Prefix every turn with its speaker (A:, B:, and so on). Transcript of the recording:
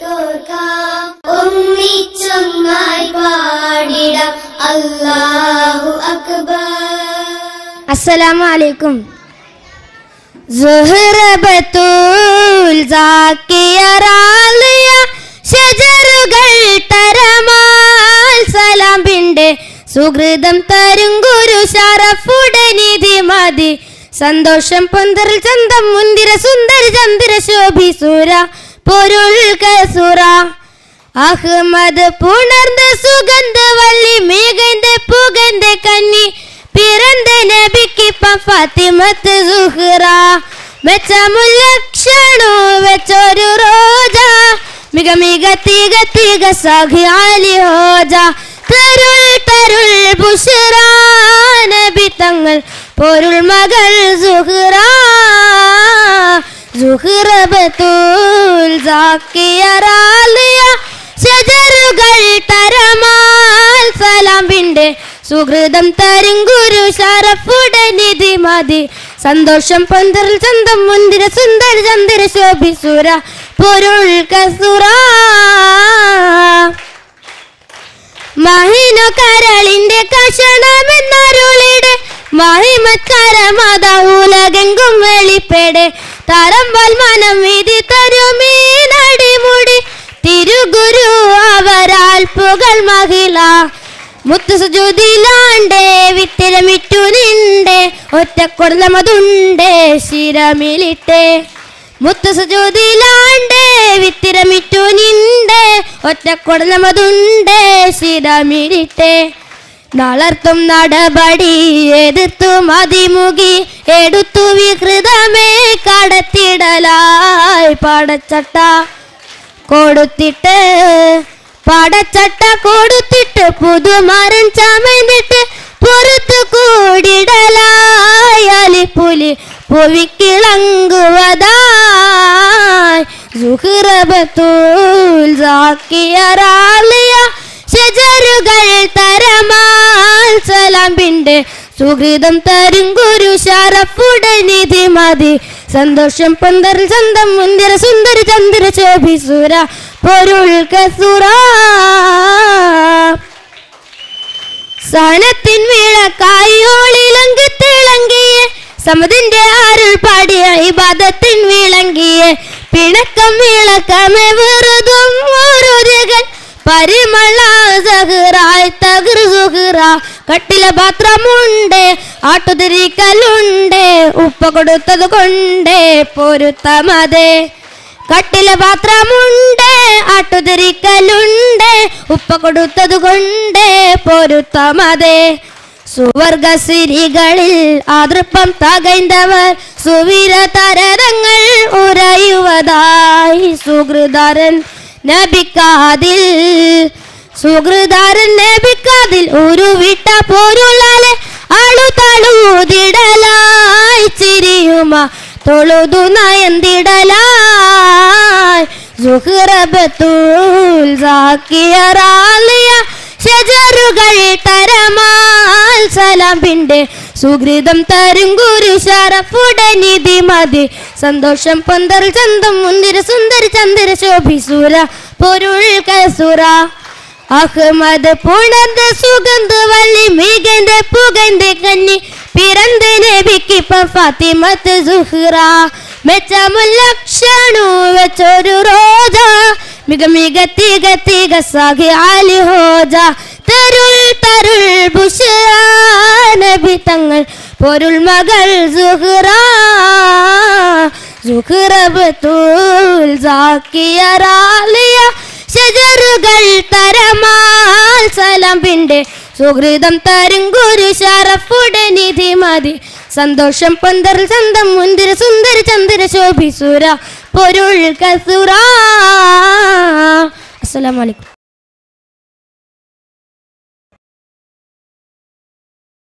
A: നമുക്കോർക്കാം ഒന്നിച്ചൊന്നായി പാടിടാം അല്ലാഹു അക്ബർ
B: അസ്സലാമു അലൈക്കും സുഹൃബത്തൂൽ സാക്കിയ റാലിയ ഷജറുകൾ തരമാൽ സലാം പിണ്ട് സുഹൃതം തരും ഗുരു ഷറഫുടനിധി മതി സന്തോഷം പൊന്തറിൽ ചന്തം മുന്തിര സുന്ദര ചന്ദ്ര ശോഭിസുര പൊരുൾ കസുറ അഹമ്മദ് പുണർந்த സുഗന്ധ വള്ളി മികந்த പുകந்த കന്നി പിറந்த നബിക്ക് ഫാത്തിമത്ത് സുഹ്റ മെച്ചമുല്ലക്ഷണു വെച്ചൊരു റോജ മിക മിക തിക തിക സഖി ആലി ഹോജ തരുൾ തരുൾ ബുഷറ നബി തങ്ങൾ പൊരുൾ മകൾ സുഹ്റ സുഹൃബത്തുൽ സാക്കിയ റാലിയ ഷജറുകൾ തരമാൽ സലാം പിണ്ട് സുഹൃതം തരും ഗുരു ഷറഫുടനിധി മതി സന്തോഷം പന്തറിൽ ചന്തം മുന്തിര സുന്ദര ചന്ദ്ര ശോഭിസുര പൊരുൾ കസുറ മഹിനു കരളിന്റെ കഷണമെന്നരുളിട് മഹിമക്കരമത ഉലകെങ്കും വെളിപ്പെട് തരമ്പൽ മനം വിധി തരുമീ നടിമുടി തിരുഗുരു അവരാൽ പുകൾ മഹിള മുത്തുസുജുതിലാണ്ടേ വിത്തിരമിറ്റു നിണ്ടേ ഒറ്റക്കൊടുന്നമതുണ്ടേ ശിരമിലിട്ടേ മുത്തുസുജുതിലാണ്ടേ വിത്തിരമിറ്റു നിണ്ടേ ഒറ്റക്കൊടുന്നമതുണ്ടേ ശിരമിലിട്ടേ നളർത്തും നടപടി എതിർത്തു മതിമുകി എടുത്തു വികൃതമേ കടത്തിടലായി പടച്ചട്ട കൊടുത്തിട്ട് പടച്ചട്ട കൊടുത്തിട്ട് പുതുമരൻ ചമന്നിട്ട് പുറത്തു കൂടിടലായി അലിപ്പുലി പുവിക്കിളങ്ങുവതായി സുഹൃബത്തൂൽ സാക്കിയ റാലിയ ഷജറുകൾ തരമാൽ സലാം പിണ്ട് സുഹൃതം തരും ഗുരു ഷറഫുടനിധി മതി സന്തോഷം പന്തറിൽ ചന്തം മുന്തിര സുന്ദര ചന്ദ്ര ശോഭിസുര പൊരുൾ കസുറ സനത്തിൻ വിളക്കായി ഓളിലങ്കി തിളങ്ങിയ സമതിന്റെ അരുൾ പാടിയ ഇബാദത്തിൻ വിളങ്ങിയ പിണക്കം വിളക്കമേ വെറുതും ഓരോരുകൻ പരിമള സഹറായി തകർ സുഹറ കട്ടില പാത്രമുണ്ട് ആട്ടുതിരിക്കലുണ്ട് ഉപ്പ കൊടുത്തത് കൊണ്ട് പൊരുത്തമതേ കട്ടില പാത്രമുണ്ട് ആട്ടുതിരിക്കലുണ്ട് ഉപ്പ കൊടുത്തത് കൊണ്ട് പൊരുത്തമതേ സുവർഗസിരികളിൽ ആതൃപ്പം തകൈന്തവർ സുവീര തരതങ്ങൾ ഉറയുവതായി സുഹൃദാരൻ നബിക്കാതിൽ സുഹൃദാരൻ നബിക്കാതിൽ ഒരു വിട്ട പോരുള്ളാലെ ആളു തളുതിടലായി ചിരിയുമ തൊഴുതു നയന്തിടലായി സുഹൃബത്തൂൽ സാക്കിയ റാലിയ ഷജറുകൾ തരമാൽ സലാം പിണ്ട് സുഹൃതം തരും ഗുരു ഷറഫുടനിധി മതി സന്തോഷം പന്തറിൽ ചന്തം മുന്തിര സുന്ദര ചന്ദ്ര ശോഭിസുര പൊരുൾ കസുറ അഹമ്മദ് പുണർந்த സുഗന്ധ വള്ളി മികந்த புகழ்ந்த கண்ணி பிறந்த நபிக்கு ഫാത്തിമത്ത് സുഹ്റ മെച്ചമുല്ലക്ഷണു വെച്ചൊരു റോജ മിക മിക തിക തിക സാഖി ആലി ഹോജ തരുൾ തരുൾ ബുഷറ നബി തങ്ങൾ പൊരുൾ മകൾ സുഹ്റ സുഹ്റബത്തുൽ സാക്കിയ റാലിയ ഷജറുകൾ തരമാൽ സലാം പിണ്ട് സുഹൃതം തരും ഗുരു ഷറഫുടനിധി മതി സന്തോഷം പന്തറിൽ ചന്തം മുന്തിര സുന്ദര ചന്ദ്ര ശോഭിസുര പൊരുൾ കസുറ അസ്സലാമലൈക്കും